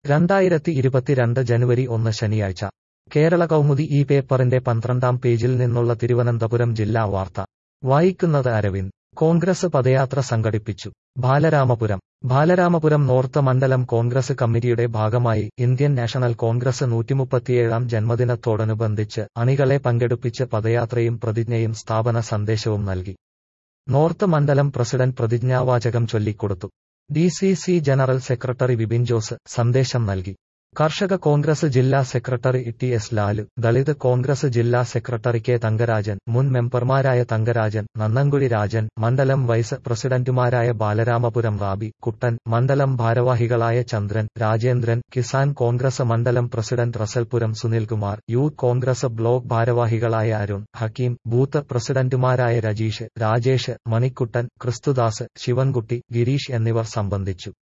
രണ്ടായിരത്തി ഇരുപത്തിരണ്ട് ജനുവരി ഒന്ന് ശനിയാഴ്ച കേരള കൗമുദി ഈ പേപ്പറിന്റെ പന്ത്രണ്ടാം പേജിൽ നിന്നുള്ള തിരുവനന്തപുരം ജില്ലാ വാർത്ത വായിക്കുന്നത് അരവിന്ദ് കോൺഗ്രസ് പദയാത്ര സംഘടിപ്പിച്ചു ബാലരാമപുരം ബാലരാമപുരം നോർത്ത് മണ്ഡലം കോൺഗ്രസ് കമ്മിറ്റിയുടെ ഭാഗമായി ഇന്ത്യൻ നാഷണൽ കോൺഗ്രസ് നൂറ്റിമുപ്പത്തിയേഴാം ജന്മദിനത്തോടനുബന്ധിച്ച് അണികളെ പങ്കെടുപ്പിച്ച് പദയാത്രയും പ്രതിജ്ഞയും സ്ഥാപന സന്ദേശവും നൽകി നോർത്ത് മണ്ഡലം പ്രസിഡന്റ് പ്രതിജ്ഞാവാചകം ചൊല്ലിക്കൊടുത്തു D C C general secretary Vipin Jose സന്ദേശം നൽകി കർഷക കോൺഗ്രസ് ജില്ലാ secretary T S Lalu Dalit Congress ജില്ലാ സെക്രട്ടറി കെ തങ്കരാജൻ മുൻ മെമ്പർമാരായ തങ്കരാജൻ നന്നങ്കുഴി രാജൻ മണ്ഡലം വൈസ് പ്രസിഡന്റുമാരായ ബാലരാമപുരം റാബി കുട്ടൻ മണ്ഡലം ഭാരവാഹികളായ ചന്ദ്രൻ രാജേന്ദ്രൻ കിസാൻ കോൺഗ്രസ് മണ്ഡലം president Rasalpuram Sunilkumar youth Congress block ഭാരവാഹികളായ അരുൺ ഹക്കീം ബൂത്ത് പ്രസിഡന്റുമാരായ രജീഷ് രാജേഷ് മണിക്കുട്ടൻ ക്രിസ്തുദാസ് ശിവൻകുട്ടി ഗിരീഷ് എന്നിവർ സംബന്ധിച്ചു